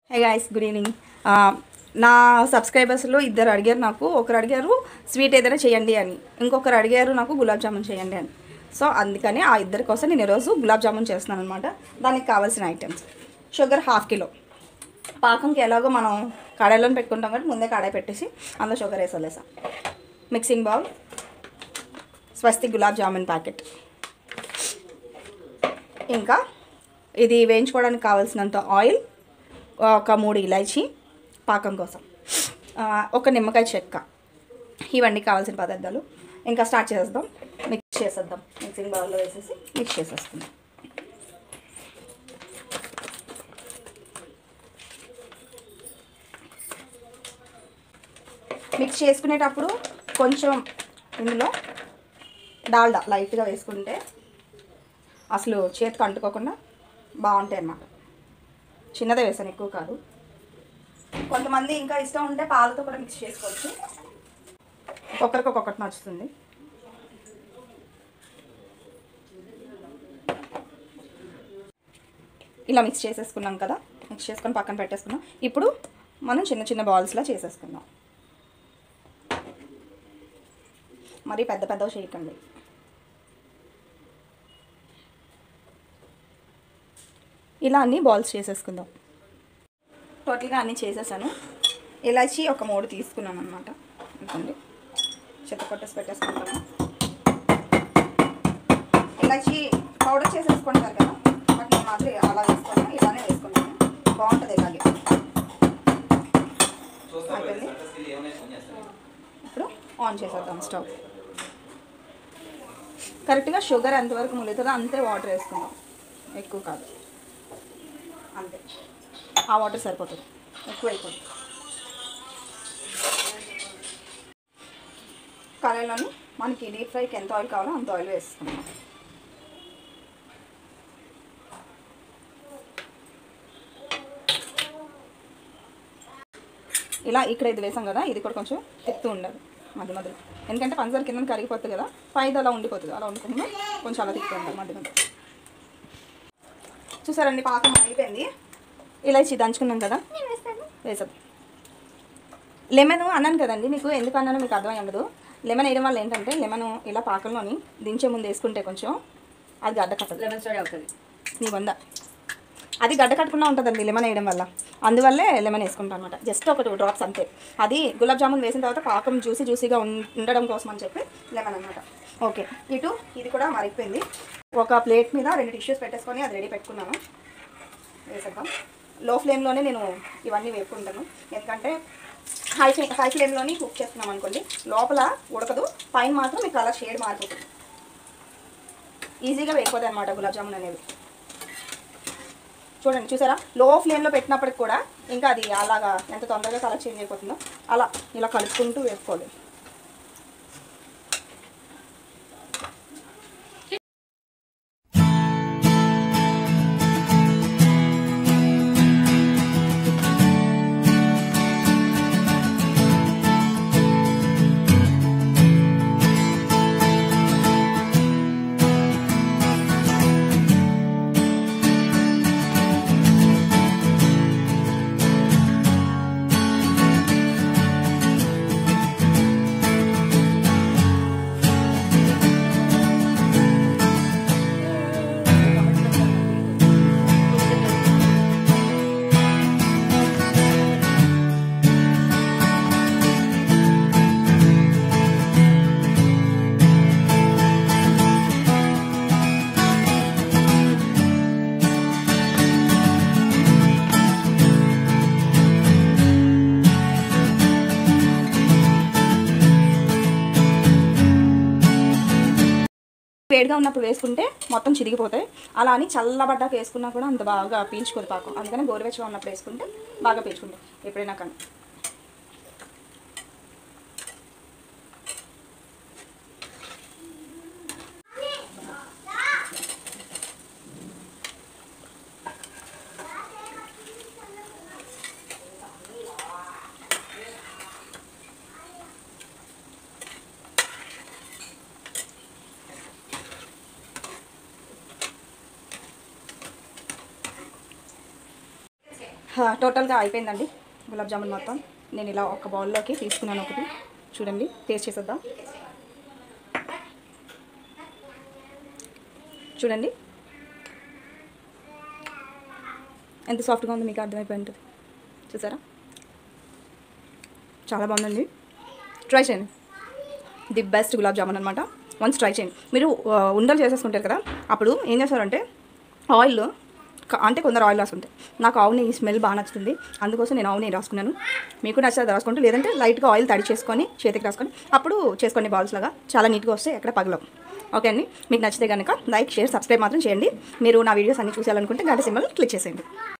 hey guys good evening నా సబ్స్క్రైబర్స్లో ఇద్దరు అడిగారు నాకు ఒకరు అడిగారు స్వీట్ ఏదైనా చేయండి అని ఇంకొకరు అడిగారు నాకు గులాబ్ జామున్ చేయండి అని సో అందుకని ఆ ఇద్దరి కోసం నేను ఈరోజు గులాబ్ జామున్ చేస్తున్నాను అనమాట దానికి కావాల్సిన ఐటమ్స్ షుగర్ హాఫ్ కిలో పాకంకి ఎలాగో మనం కడాయిలో పెట్టుకుంటాం కాబట్టి ముందే కడాయి పెట్టేసి అందులో షుగర్ వేసి వదిలేసాం మిక్సింగ్ బౌల్ స్వస్తి గులాబ్ జామున్ ప్యాకెట్ ఇంకా ఇది వేయించుకోవడానికి కావాల్సినంత ఆయిల్ ఒక మూడు ఇలాచి పాకం కోసం ఆ, ఒక నిమ్మకాయ చెక్క ఇవన్నీ కావాల్సిన పదార్థాలు ఇంకా స్టార్ట్ చేసేద్దాం మిక్స్ చేసేద్దాం మిక్సింగ్ బౌల్లో వేసేసి మిక్స్ చేసేస్తున్నాం మిక్స్ చేసుకునేటప్పుడు కొంచెం ఇందులో డాల్డా లైట్గా వేసుకుంటే అసలు చేతికి అంటుకోకుండా బాగుంటాయి అన్నమాట చిన్నదే వేసాను ఎక్కువ కాదు కొంతమంది ఇంకా ఇష్టం ఉంటే పాలతో కూడా మిక్స్ చేసుకోవచ్చు ఒక్కొక్కరికి ఒక్కొక్కటి నచ్చుతుంది ఇలా మిక్స్ చేసేసుకున్నాం కదా మిక్స్ చేసుకొని పక్కన పెట్టేసుకున్నాం ఇప్పుడు మనం చిన్న చిన్న బాల్స్లా చేసేసుకుందాం మరి పెద్ద పెద్దవి చేయకండి ఇలా అన్ని బాల్స్ చేసేసుకుందాం టోటల్గా అన్నీ చేసేసాను ఇలాచి ఒక మూడు తీసుకున్నాను అనమాట అనుకోండి చెత్త కొట్టేసి పెట్టేసుకుంటాను ఇలాచి పౌడర్ చేసేసుకుంటారు కదా బట్ నేను మాత్రం అలా వేసుకున్నాను ఇలానే వేసుకున్నాను బాగుంటుంది ఇలాగే అయిపోయింది ఇప్పుడు ఆన్ చేసేద్దాం స్టవ్ కరెక్ట్గా షుగర్ ఎంతవరకు ములుగుతుందో అంతే వాటర్ వేసుకుందాం ఎక్కువ కాదు అంతే ఆ వాటర్ సరిపోతుంది ఎక్కువ అయిపోతుంది కళాయిలోని మనకి డీప్ ఫ్రైకి ఎంత ఆయిల్ కావాలో అంత ఆయిల్ వేసుకుందాం ఇలా ఇక్కడ ఇది వేసాం కదా ఇది కూడా కొంచెం తిప్పుతూ ఉండాలి మధ్య మధ్యలో ఎందుకంటే పంచదార కింద కరిగిపోతుంది కదా పైది అలా ఉండిపోతుంది అలా ఉండకుండా కొంచెం అలా తిప్పుతూ ఉండాలి మధ్య మధ్య చూసారండి పాకం అయిపోయింది ఇలాచి దంచుకున్నాం కదా వేసాం లెమన్ అన్నాను కదండి మీకు ఎందుకు అన్నానో మీకు అర్థమై ఉండదు లెమన్ వేయడం వల్ల ఏంటంటే లెమన్ ఇలా పాకంలోని దించే ముందు వేసుకుంటే కొంచెం అది గడ్డ కట్టదు లెమన్ స్టోరీ అవుతుంది నీ వంద అది గడ్డ కట్టకుండా ఉంటుందండి లెమన్ వేయడం వల్ల అందువల్లే లెమన్ వేసుకుంటాం అనమాట జస్ట్ ఒక టూ డ్రాప్స్ అంతే అది గులాబ్ జామున్ వేసిన తర్వాత పాకం జ్యూసీ జ్యూసీగా ఉం- ఉండడం కోసం అని చెప్పి లెమన్ అనమాట ఓకే ఇటు ఇది కూడా మరిగిపోయింది ఒక ప్లేట్ మీద రెండు టిష్యూస్ పెట్టేసుకొని అది రెడీ పెట్టుకున్నాను వేసేద్దాం లో ఫ్లేమ్లోనే నేను ఇవన్నీ వేపుకుంటాను ఎందుకంటే హై ఫ్లేమ్ హై ఫ్లేమ్లోని కుక్ చేస్తున్నాం అనుకోండి లోపల ఉడకదు పైన మాత్రం మీకు కలర్ షేడ్ మారిపోతుంది ఈజీగా వేయిపోతాయి అనమాట గులాబ్ జామున్ అనేవి చూడండి చూసారా లో ఫ్లేమ్లో పెట్టినప్పటికి కూడా ఇంకా అది అలాగా ఎంత తొందరగా కలర్ చేంజ్ అయిపోతుందో అలా ఇలా కలుపుకుంటూ వేసుకోవాలి వేడిగా ఉన్నప్పుడు వేసుకుంటే మొత్తం చిరిగిపోతాయి అలా అని చల్లబడ్డాక వేసుకున్నా కూడా అంత బాగా పీల్చుకోదు పాకం అందుకని గోరువెచ్చగా ఉన్నప్పుడు వేసుకుంటే బాగా పీల్చుకుంటాం ఎప్పుడైనా కానీ హా, టోటల్గా అయిపోయిందండి గులాబ్ జామున్ మొత్తం నేను ఇలా ఒక బౌల్లోకి తీసుకున్నాను ఒకటి చూడండి టేస్ట్ చేసేద్దాం చూడండి ఎంత సాఫ్ట్గా ఉందో మీకు అర్థమైపోయి ఉంటుంది చూసారా చాలా బాగుందండి ట్రై చేయండి ది బెస్ట్ గులాబ్ జామున్ అనమాట వన్స్ ట్రై చేయండి మీరు ఆ, ఉండలు చేసేసుకుంటారు కదా అప్పుడు ఏం చేస్తారంటే ఆయిల్ క- అంటే కొందరు ఆయిల్ రాసుకుంటాయి నాకు ఆవు నెయ్యి స్మెల్ బాగా నచ్చుతుంది అందుకోసం నేను ఆవు నెయ్యి రాసుకున్నాను మీకు నచ్చితే రాసుకుంటే లేదంటే లైట్గా ఆయిల్ తడి చేసుకొని చేతికి రాసుకొని అప్పుడు చేసుకోండి బాల్స్ లాగా చాలా నీట్గా వస్తే ఎక్కడ పగలవు ఓకే అండి మీకు నచ్చితే కనుక లైక్ షేర్ సబ్స్క్రైబ్ మాత్రం చేయండి మీరు నా వీడియోస్ అన్ని చూసేయాలనుకుంటే గంట సింబల్ క్లిక్ చేసేయండి